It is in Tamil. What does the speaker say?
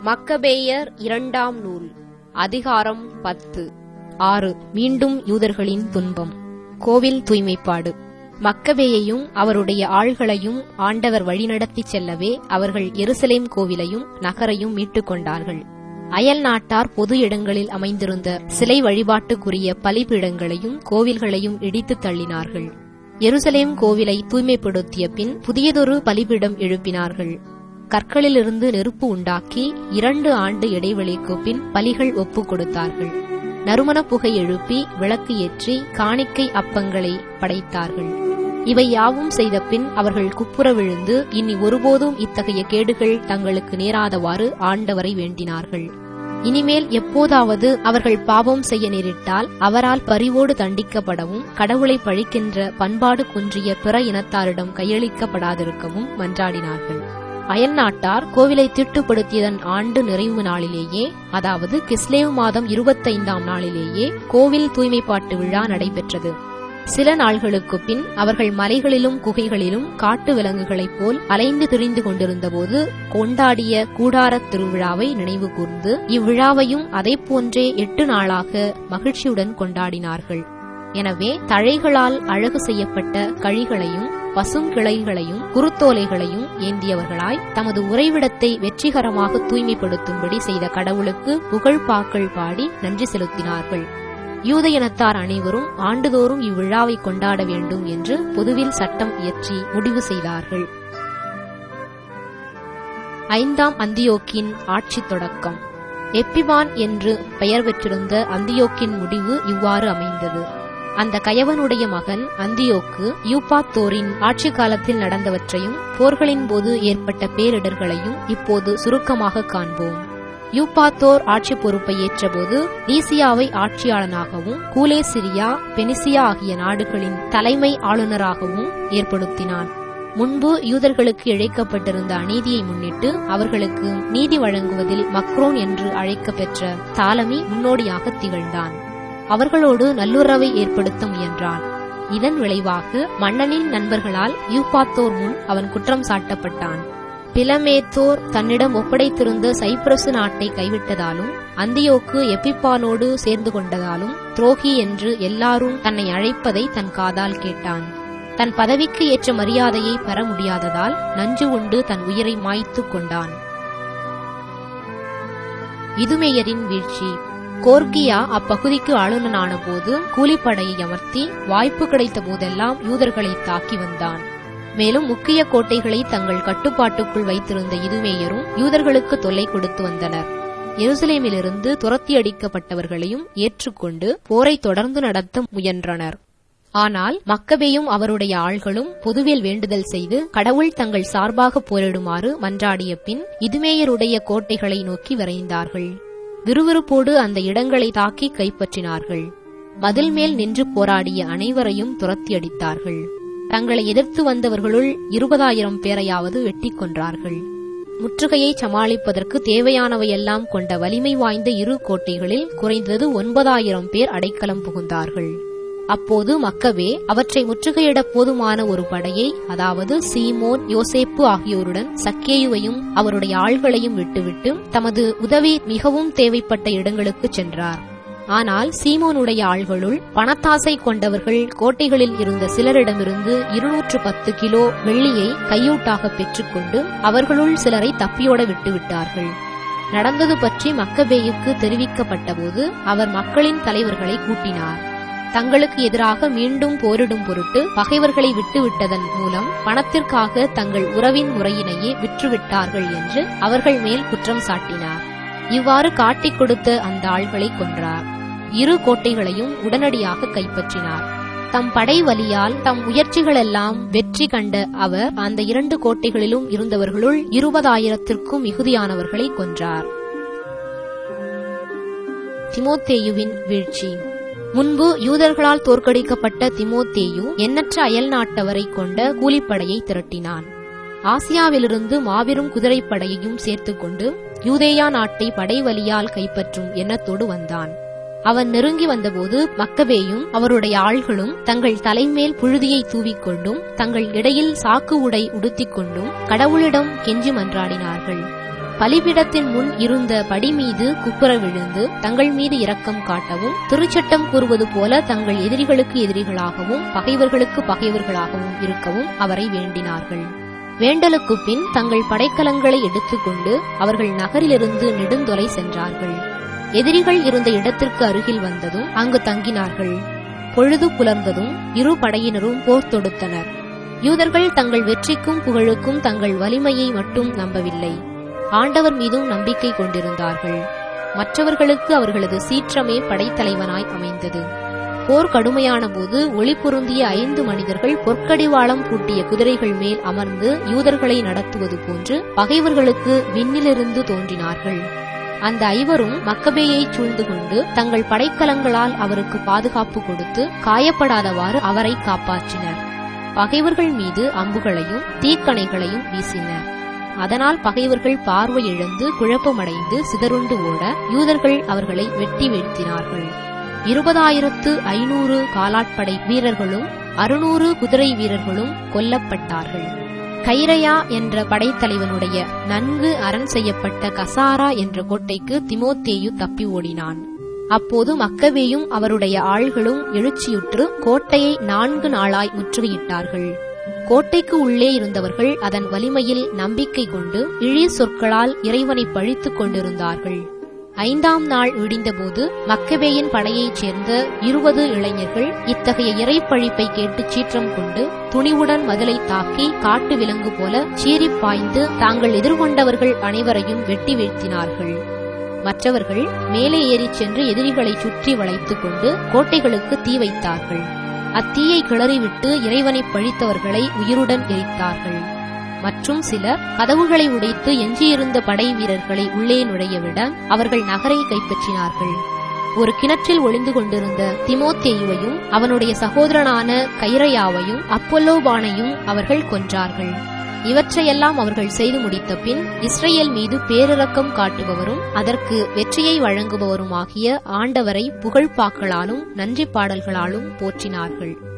மக்கபேயர் இரண்டாம் நூல் அதிகாரம் பத்து ஆறு மீண்டும் யூதர்களின் துன்பம் கோவில் தூய்மைப்பாடு மக்கபேயையும் அவருடைய ஆள்களையும் ஆண்டவர் வழிநடத்திச் செல்லவே அவர்கள் எருசலேம் கோவிலையும் நகரையும் மீட்டுக் கொண்டார்கள் அயல் நாட்டார் பொது இடங்களில் அமைந்திருந்த சிலை வழிபாட்டுக்குரிய பலிபீடங்களையும் கோவில்களையும் இடித்துத் தள்ளினார்கள் எருசலேம் கோவிலை தூய்மைப்படுத்திய பின் புதியதொரு பலிபீடம் எழுப்பினார்கள் கற்களிலிருந்து நெருப்பு உண்டாக்கி இரண்டு ஆண்டு இடைவெளிக்கு பின் பலிகள் ஒப்புக் கொடுத்தார்கள் நறுமண புகை எழுப்பி விளக்கு ஏற்றி காணிக்கை அப்பங்களை படைத்தார்கள் இவை யாவும் செய்த பின் அவர்கள் குப்புற விழுந்து இனி ஒருபோதும் இத்தகைய கேடுகள் தங்களுக்கு நேராதவாறு ஆண்டவரை வேண்டினார்கள் இனிமேல் எப்போதாவது அவர்கள் பாவம் செய்ய நேரிட்டால் அவரால் பரிவோடு தண்டிக்கப்படவும் கடவுளை பழிக்கின்ற பண்பாடு குன்றிய பிற இனத்தாரிடம் கையளிக்கப்படாதிருக்கவும் மன்றாடினார்கள் அயல் நாட்டார் கோவிலை திட்டுப்படுத்தியதன் ஆண்டு நிறைவு நாளிலேயே அதாவது கிஸ்லேவ் மாதம் இருபத்தைந்தாம் நாளிலேயே கோவில் தூய்மைப்பாட்டு விழா நடைபெற்றது சில நாள்களுக்கு பின் அவர்கள் மலைகளிலும் குகைகளிலும் காட்டு விலங்குகளைப் போல் அலைந்து திரிந்து கொண்டிருந்தபோது கொண்டாடிய கூடாரத் திருவிழாவை நினைவு கூர்ந்து இவ்விழாவையும் அதைப்போன்றே எட்டு நாளாக மகிழ்ச்சியுடன் கொண்டாடினார்கள் எனவே தழைகளால் அழகு செய்யப்பட்ட கழிகளையும் பசுங்கிளைகளையும் குருத்தோலைகளையும் ஏந்தியவர்களாய் தமது உறைவிடத்தை வெற்றிகரமாக தூய்மைப்படுத்தும்படி செய்த கடவுளுக்கு புகழ்பாக்கள் பாடி நன்றி செலுத்தினார்கள் யூத இனத்தார் அனைவரும் ஆண்டுதோறும் இவ்விழாவை கொண்டாட வேண்டும் என்று பொதுவில் சட்டம் இயற்றி முடிவு செய்தார்கள் ஐந்தாம் அந்தியோக்கின் ஆட்சி தொடக்கம் எப்பிவான் என்று பெயர் பெற்றிருந்த அந்தியோக்கின் முடிவு இவ்வாறு அமைந்தது அந்த கயவனுடைய மகன் அந்தியோக்கு யூபாத்தோரின் ஆட்சி காலத்தில் நடந்தவற்றையும் போர்களின் போது ஏற்பட்ட பேரிடர்களையும் இப்போது சுருக்கமாக காண்போம் யூபாத்தோர் ஆட்சி பொறுப்பை ஏற்றபோது லீசியாவை ஆட்சியாளனாகவும் கூலே சிரியா பெனிசியா ஆகிய நாடுகளின் தலைமை ஆளுநராகவும் ஏற்படுத்தினான் முன்பு யூதர்களுக்கு இழைக்கப்பட்டிருந்த அநீதியை முன்னிட்டு அவர்களுக்கு நீதி வழங்குவதில் மக்ரோன் என்று அழைக்கப்பெற்ற தாலமி முன்னோடியாக திகழ்ந்தான் அவர்களோடு நல்லுறவை ஏற்படுத்த முயன்றான் இதன் விளைவாக மன்னனின் நண்பர்களால் யூபாத்தோர் முன் அவன் குற்றம் சாட்டப்பட்டான் பிலமேத்தோர் தன்னிடம் ஒப்படைத்திருந்த சைப்ரசு நாட்டை கைவிட்டதாலும் அந்தியோக்கு எப்பிப்பானோடு சேர்ந்து கொண்டதாலும் துரோகி என்று எல்லாரும் தன்னை அழைப்பதை தன் காதால் கேட்டான் தன் பதவிக்கு ஏற்ற மரியாதையை பெற முடியாததால் நஞ்சு உண்டு தன் உயிரை மாய்த்துக் கொண்டான் இதுமேயரின் வீழ்ச்சி கோர்கியா அப்பகுதிக்கு ஆளுநனான போது கூலிப்படையை அமர்த்தி வாய்ப்பு கிடைத்த போதெல்லாம் யூதர்களை தாக்கி வந்தான் மேலும் முக்கிய கோட்டைகளை தங்கள் கட்டுப்பாட்டுக்குள் வைத்திருந்த இதுமேயரும் யூதர்களுக்கு தொல்லை கொடுத்து வந்தனர் எருசலேமிலிருந்து துரத்தி அடிக்கப்பட்டவர்களையும் ஏற்றுக்கொண்டு போரை தொடர்ந்து நடத்த முயன்றனர் ஆனால் மக்கபேயும் அவருடைய ஆள்களும் பொதுவில் வேண்டுதல் செய்து கடவுள் தங்கள் சார்பாக போரிடுமாறு மன்றாடிய பின் இதுமேயருடைய கோட்டைகளை நோக்கி விரைந்தார்கள் விறுவிறுப்போடு அந்த இடங்களை தாக்கி கைப்பற்றினார்கள் மதில் மேல் நின்று போராடிய அனைவரையும் துரத்தி அடித்தார்கள் தங்களை எதிர்த்து வந்தவர்களுள் இருபதாயிரம் பேரையாவது வெட்டி கொன்றார்கள் முற்றுகையை சமாளிப்பதற்கு தேவையானவையெல்லாம் கொண்ட வலிமை வாய்ந்த இரு கோட்டைகளில் குறைந்தது ஒன்பதாயிரம் பேர் அடைக்கலம் புகுந்தார்கள் அப்போது மக்கவே அவற்றை முற்றுகையிட போதுமான ஒரு படையை அதாவது சீமோன் யோசேப்பு ஆகியோருடன் சக்கேயுவையும் அவருடைய ஆள்களையும் விட்டுவிட்டு தமது உதவி மிகவும் தேவைப்பட்ட இடங்களுக்கு சென்றார் ஆனால் சீமோனுடைய ஆள்களுள் பணத்தாசை கொண்டவர்கள் கோட்டைகளில் இருந்த சிலரிடமிருந்து இருநூற்று பத்து கிலோ வெள்ளியை கையூட்டாக பெற்றுக்கொண்டு அவர்களுள் சிலரை தப்பியோட விட்டுவிட்டார்கள் நடந்தது பற்றி மக்கபேயுக்கு தெரிவிக்கப்பட்டபோது அவர் மக்களின் தலைவர்களை கூட்டினார் தங்களுக்கு எதிராக மீண்டும் போரிடும் பொருட்டு பகைவர்களை விட்டுவிட்டதன் மூலம் பணத்திற்காக தங்கள் உறவின் முறையினையே விற்றுவிட்டார்கள் என்று அவர்கள் மேல் குற்றம் சாட்டினார் இவ்வாறு காட்டிக் கொடுத்த அந்த ஆள்களை கொன்றார் இரு கோட்டைகளையும் உடனடியாக கைப்பற்றினார் தம் படை வலியால் தம் முயற்சிகளெல்லாம் வெற்றி கண்ட அவர் அந்த இரண்டு கோட்டைகளிலும் இருந்தவர்களுள் இருபதாயிரத்திற்கும் மிகுதியானவர்களை கொன்றார் திமோத்தேயுவின் வீழ்ச்சி முன்பு யூதர்களால் தோற்கடிக்கப்பட்ட திமோத்தேயு எண்ணற்ற அயல் நாட்டவரை கொண்ட கூலிப்படையை திரட்டினான் ஆசியாவிலிருந்து மாபெரும் குதிரைப்படையையும் சேர்த்துக்கொண்டு யூதேயா நாட்டை படைவலியால் கைப்பற்றும் எண்ணத்தோடு வந்தான் அவன் நெருங்கி வந்தபோது மக்கபேயும் அவருடைய ஆள்களும் தங்கள் தலைமேல் புழுதியை தூவிக்கொண்டும் தங்கள் இடையில் சாக்கு உடை உடுத்திக் கொண்டும் கடவுளிடம் கெஞ்சி மன்றாடினார்கள் பலிபீடத்தின் முன் இருந்த படி மீது குப்புற விழுந்து தங்கள் மீது இரக்கம் காட்டவும் திருச்சட்டம் கூறுவது போல தங்கள் எதிரிகளுக்கு எதிரிகளாகவும் பகைவர்களுக்கு பகைவர்களாகவும் இருக்கவும் அவரை வேண்டினார்கள் வேண்டலுக்கு பின் தங்கள் படைக்கலங்களை எடுத்துக்கொண்டு அவர்கள் நகரிலிருந்து நெடுந்தொலை சென்றார்கள் எதிரிகள் இருந்த இடத்திற்கு அருகில் வந்ததும் அங்கு தங்கினார்கள் பொழுது புலர்ந்ததும் இரு படையினரும் போர் தொடுத்தனர் யூதர்கள் தங்கள் வெற்றிக்கும் புகழுக்கும் தங்கள் வலிமையை மட்டும் நம்பவில்லை ஆண்டவர் மீதும் நம்பிக்கை கொண்டிருந்தார்கள் மற்றவர்களுக்கு அவர்களது சீற்றமே படைத்தலைவனாய் அமைந்தது போர் கடுமையான போது ஒளி பொருந்திய ஐந்து மனிதர்கள் பொற்கடிவாளம் பூட்டிய குதிரைகள் மேல் அமர்ந்து யூதர்களை நடத்துவது போன்று பகைவர்களுக்கு விண்ணிலிருந்து தோன்றினார்கள் அந்த ஐவரும் மக்கபேயை சூழ்ந்து கொண்டு தங்கள் படைக்கலங்களால் அவருக்கு பாதுகாப்பு கொடுத்து காயப்படாதவாறு அவரை காப்பாற்றினர் பகைவர்கள் மீது அம்புகளையும் தீக்கணைகளையும் வீசினர் அதனால் பகைவர்கள் பார்வை இழந்து குழப்பமடைந்து சிதறுண்டு ஓட யூதர்கள் அவர்களை வெட்டி வீழ்த்தினார்கள் இருபதாயிரத்து ஐநூறு காலாட்படை வீரர்களும் அறுநூறு குதிரை வீரர்களும் கொல்லப்பட்டார்கள் கைரையா என்ற படைத்தலைவனுடைய நன்கு அரண் செய்யப்பட்ட கசாரா என்ற கோட்டைக்கு திமோத்தேயு தப்பி ஓடினான் அப்போது மக்கவேயும் அவருடைய ஆள்களும் எழுச்சியுற்று கோட்டையை நான்கு நாளாய் முற்றுகையிட்டார்கள் கோட்டைக்கு உள்ளே இருந்தவர்கள் அதன் வலிமையில் நம்பிக்கை கொண்டு இழி சொற்களால் இறைவனை பழித்துக் கொண்டிருந்தார்கள் ஐந்தாம் நாள் விடிந்தபோது மக்கபேயின் படையைச் சேர்ந்த இருபது இளைஞர்கள் இத்தகைய இறைப்பழிப்பை கேட்டு சீற்றம் கொண்டு துணிவுடன் மதிலை தாக்கி காட்டு விலங்கு போல சீறிப் பாய்ந்து தாங்கள் எதிர்கொண்டவர்கள் அனைவரையும் வெட்டி வீழ்த்தினார்கள் மற்றவர்கள் மேலே ஏறிச் சென்று எதிரிகளை சுற்றி வளைத்துக் கொண்டு கோட்டைகளுக்கு தீ வைத்தார்கள் அத்தீயை கிளறிவிட்டு இறைவனை பழித்தவர்களை உயிருடன் எரித்தார்கள் மற்றும் சிலர் கதவுகளை உடைத்து எஞ்சியிருந்த படை வீரர்களை உள்ளே நுழையவிட அவர்கள் நகரை கைப்பற்றினார்கள் ஒரு கிணற்றில் ஒளிந்து கொண்டிருந்த திமோத்தேயுவையும் அவனுடைய சகோதரனான கைரையாவையும் அப்பொல்லோபானையும் அவர்கள் கொன்றார்கள் இவற்றையெல்லாம் அவர்கள் செய்து முடித்த பின் இஸ்ரேல் மீது பேரிரக்கம் காட்டுபவரும் அதற்கு வெற்றியை வழங்குபவருமாகிய ஆண்டவரை புகழ்பாக்களாலும் நன்றி பாடல்களாலும் போற்றினார்கள்